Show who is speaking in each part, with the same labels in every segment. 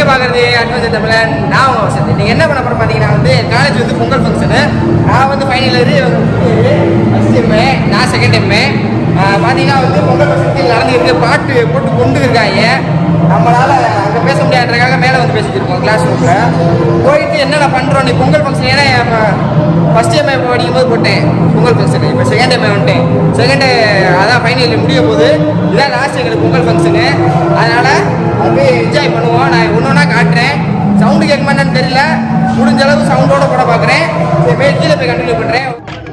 Speaker 1: பார்க்குறது அட்வென்ச்சர் தமிழ நான் உங்கள் வசதி நீங்கள் என்ன பண்ண போகிறோம் பார்த்தீங்கன்னா வந்து காலேஜ் வந்து பொங்கல் ஃபங்க்ஷனு நான் வந்து ஃபைனல் இயர் ஃபஸ்ட் எம்ஏ நான் செகண்ட் எம்ஏ பார்த்தீங்கன்னா வந்து பொங்கல் ஃபங்க்ஷன் நடந்துருக்கு பாட்டு போட்டு கொண்டு இருக்காங்க நம்மளால அங்கே பேச முடியாதுன்றதுக்காக மேலே வந்து பேசிட்டு இருக்கோம் கிளாஸ் ரூமில் போயிட்டு என்னென்ன பண்ணுறோம் நீ பொங்கல் ஃபங்க்ஷன் ஏன்னா இப்போ ஃபஸ்ட் எம்ஏ படிக்கும் போது போட்டேன் பொங்கல் ஃபங்க்ஷன் இப்போ செகண்ட் எம்ஏ வந்துட்டேன் செகண்ட் அதான் ஃபைனல் இயர் முடிய போகுது இதான் லாஸ்ட் எங்களுக்கு பொங்கல் ஃபங்க்ஷனு அதனால் அப்படியே என்ஜாய் பண்ணுவோம் நான் ஒன்று ஒன்றா காட்டுறேன் சவுண்டு கேட்க மாட்டேன்னு தெரியல முடிஞ்ச அளவுக்கு சவுண்டோட போட பார்க்குறேன் சரி போய் கீழே போய் கண்டினியூ பண்ணுறேன்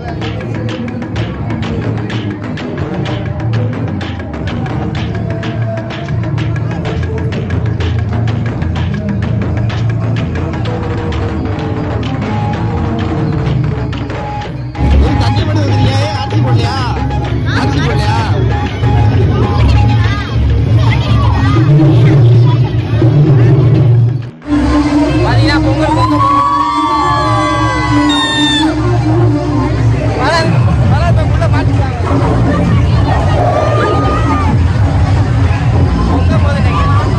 Speaker 2: தண்ணி மட்டும் வைக்கிறியா அரிசி போடலையா அரிசி போடலையா
Speaker 1: பார்த்தீங்கன்னா பொங்கல் பொங்கல் மலர் மலர் இப்போ உள்ள மாட்டிட்டாங்க பொங்க போது நினைக்கிறேன்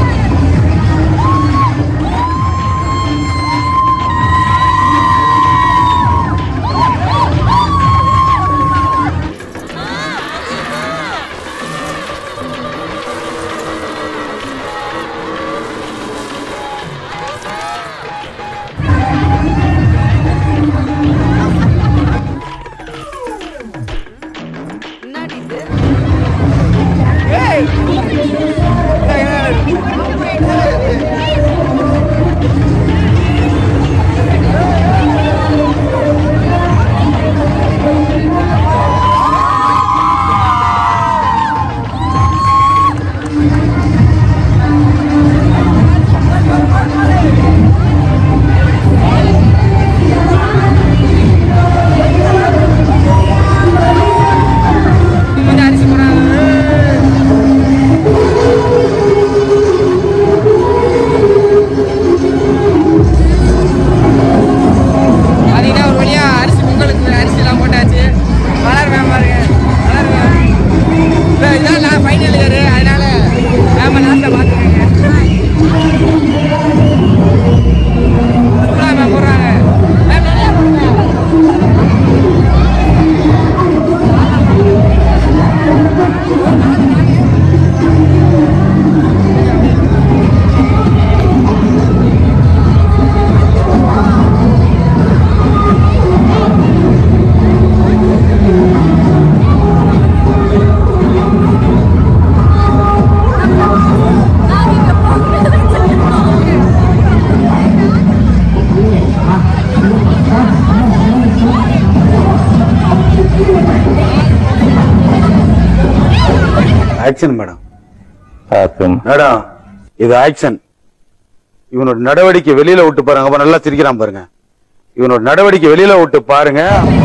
Speaker 1: கொஞ்சம் அரிசி போடுறாங்க பார்த்தீங்கன்னா ஒரு வழியா அரிசி பொங்கலுக்கு அரிசி எல்லாம் போட்டாச்சு மலர் மேம் பாருங்க மலர் மேம் இல்லை இதான் நான் ஃபைனல் இயர் அதனால மேம் நாட்டில் பார்த்துக்கோங்க சூப்பரா மேம் போடுறாங்க மேம் நிறையா போடுங்க
Speaker 3: ஆக்ஷன் மேடம்
Speaker 4: ஆக்ஷன்
Speaker 3: மேடம் இது ஆக்ஷன் இவனோட நடவடிக்கை வெளியில விட்டு பாருங்க அப்ப நல்லா சிரிக்கிறான் பாருங்க இவனோட நடவடிக்கை வெளியில விட்டு பாருங்க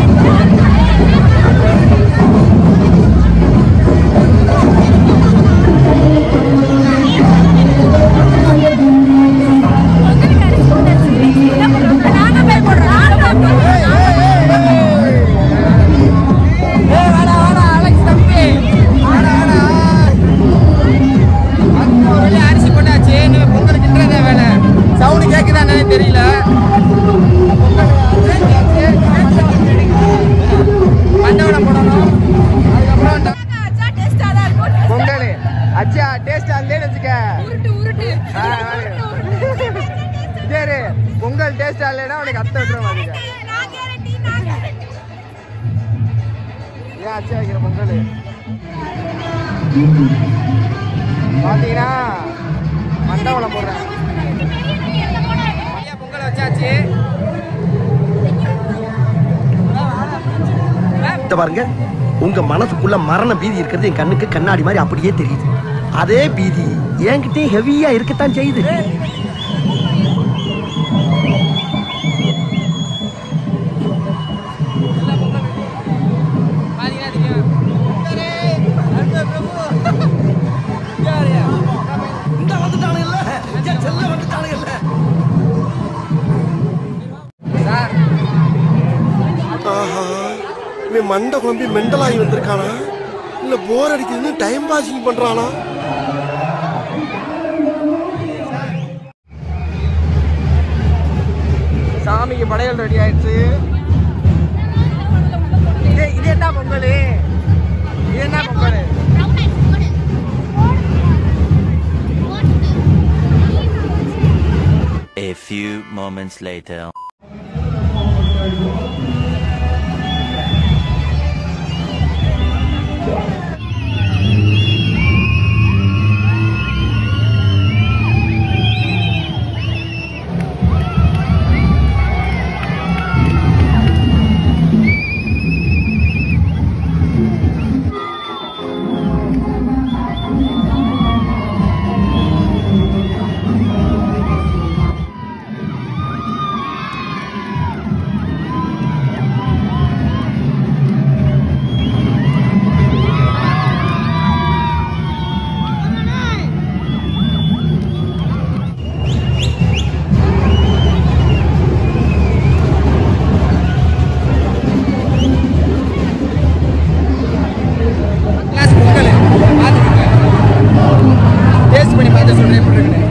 Speaker 1: ஏய் வாடா வாடா அலெக்ஸ் தம்பி வாடா வாடா அங்க ஒரு வழியா அரிசி போட்டாச்சு நீங்க பொங்கல் கிண்டுறதே வேலை சவுண்ட் கேக்குதானே தெரியல பொங்கல் ஆச்சு. மண்டவனம் போடணும் அதுக்கப்புறம் இந்த பொங்கல் அச்சா டேஸ்ட் ஆகுதுன்னு வச்சுக்க ஆ, சரி பொங்கல் டேஸ்ட் ஆகலைன்னா உனக்கு அத்தை விட்டுருவோம் அதுக்கு ஏன் அச்சா வைக்கிற பொங்கல் பார்த்தீங்கன்னா மண்டவளம் போடுறேன் ஐயா, பொங்கல் வச்சாச்சு
Speaker 2: இத பாருங்க உங்க மனசுக்குள்ள மரண பீதி இருக்கிறது என் கண்ணுக்கு கண்ணாடி மாதிரி அப்படியே தெரியுது அதே பீதி என்கிட்டயும் ஹெவியா இருக்கத்தான் செய்யுது
Speaker 1: பார்த்தீங்கன்னா தெரியும். பொங்கலே, அடுத்த பிரபு. யாரையா?
Speaker 2: இந்த வந்துட்டானுங்கல்ல என் செல்ல வந்துட்டானுங்கல்ல
Speaker 1: சார்
Speaker 5: ஆஹா இவன் மண்டை குழம்பி மெண்டலாகி வந்திருக்கானா இல்ல போர் அடிக்குதுன்னு டைம் பாசிங் பண்றானா
Speaker 1: சாமிக்கு படையல் ரெடி ஆயிடுச்சு இது இது என்ன பொங்கல் இது என்ன Pongal
Speaker 4: A few moments later.
Speaker 1: Class Pongal பார்த்துக்கோங்க டேஸ்ட் பண்ணி பார்த்து சொல்கிறேன் எப்படி இருக்குன்னு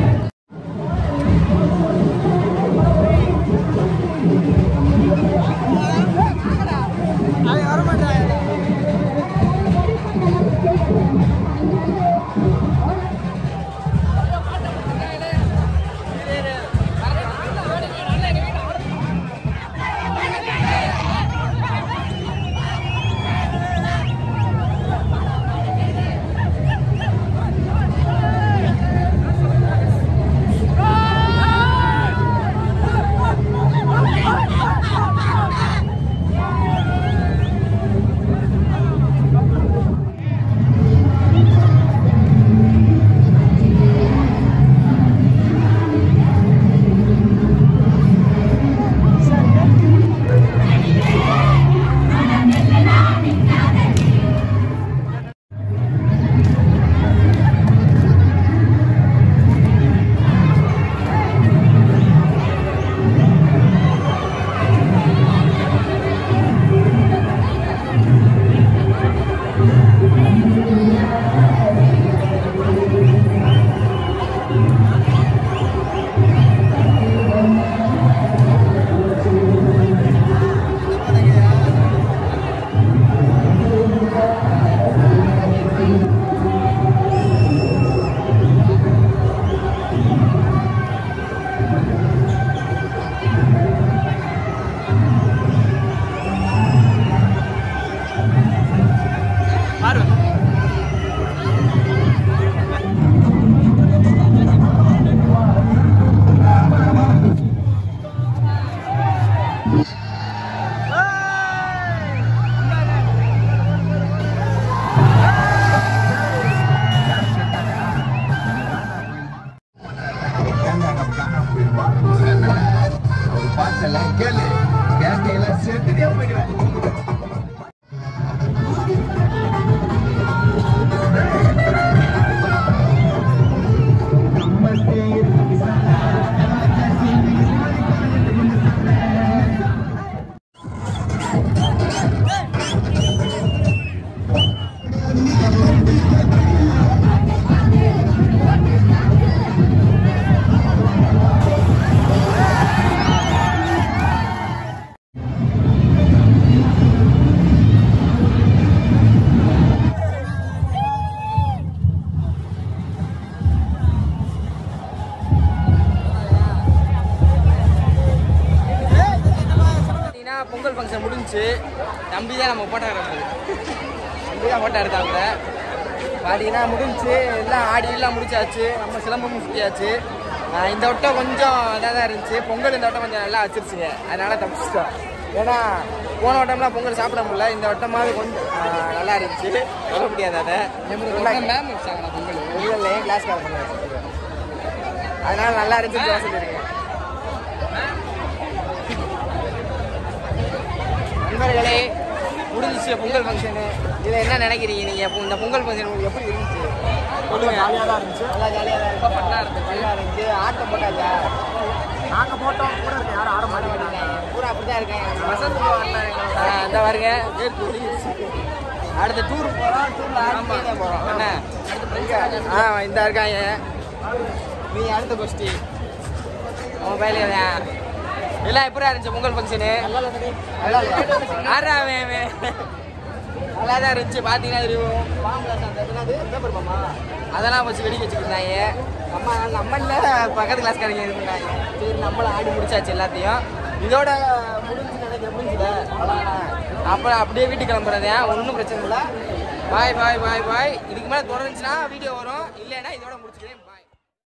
Speaker 1: பார்த்தீங்கன்னா பொங்கல் ஃபங்க்ஷன் முடிஞ்சுச்சு தம்பி தான் நம்ம போட்டோகிராஃபர் தம்பி தான் போட்டோ எடுத்தாங்க பார்த்தீங்கன்னா முடிஞ்சுச்சு எல்லாம் ஆடி எல்லாம் முடிச்சாச்சு நம்ம சிலம்பமும் சுற்றியாச்சு ஆஹ் இந்த வட்டம் கொஞ்சம் இதாக தான் இருந்துச்சு பொங்கல் இந்த வட்டம் கொஞ்சம் நல்லா வச்சிருச்சுங்க அதனால தப்பிச்சிட்டோம் ஏன்னா போன வட்டம்லாம் பொங்கல் சாப்பிட முடியல இந்த வட்டமாவது கொஞ்சம் ஆஹ் நல்லா இருந்துச்சு சொல்ல முடியாது அதை மேம் பொங்கல் இல்லை இல்லை கிளாஸ் கார அதனால நல்லா இருந்துச்சு சொல்லியிருக்கேன் நண்பர்களே முடிஞ்சிச்சு பொங்கல் ஃபங்க்ஷனு இதில் என்ன நினைக்கிறீங்க நீங்கள் இப்போ இந்த பொங்கல் ஃபங்க்ஷன் உங்களுக்கு எப்படி இருந்துச்சு சொல்லுங்க ஜாலியாக தான் இருந்துச்சு நல்லா ஜாலியாக தான் இருந்துச்சு ஃபன்னாக இருந்துச்சு நல்லா இருந்துச்சு ஆட்டம் போட்டாச்சா நாங்கள் போட்டோம் கூட இருக்கு யாரும் ஆட மாட்டேங்கிறாங்க பூரா அப்படி தான் இருக்கேன் வசந்த் இந்த பாருங்க அடுத்த டூர் போகிறோம் டூரில் ஆரம்பிக்க போகிறோம் என்ன ஆ இந்த இருக்காங்க நீ அடுத்த கொஸ்டி உன் பயில எல்லாம் எப்படி இருந்துச்சு பொங்கல் ஃபங்க்ஷனு ஆறா அவன் அவன். நல்லா தான் இருந்துச்சு பார்த்தீங்கன்னா தெரியும் பாம்புல அந்த என்னது பேப்பர் பாம்பா அதெல்லாம் வச்சு வெடிக்க வச்சுருந்தாங்க அம்மா நம்ம இல்லை பக்கத்து கிளாஸ்காரங்க இருந்தாங்க சரி நம்மளும் ஆடி முடிச்சாச்சு எல்லாத்தையும் இதோட முடிஞ்சு நினைக்கிற முடிஞ்சுல அப்புறம் அப்படியே வீட்டுக்கு கிளம்புறதே ஒன்றும் பிரச்சனை இல்லை பாய் பாய் பாய் பாய் இதுக்கு மேலே தொடர்ந்துச்சுன்னா வீடியோ வரும் இல்லைன்னா இதோட முடிச்சுக்கிறேன்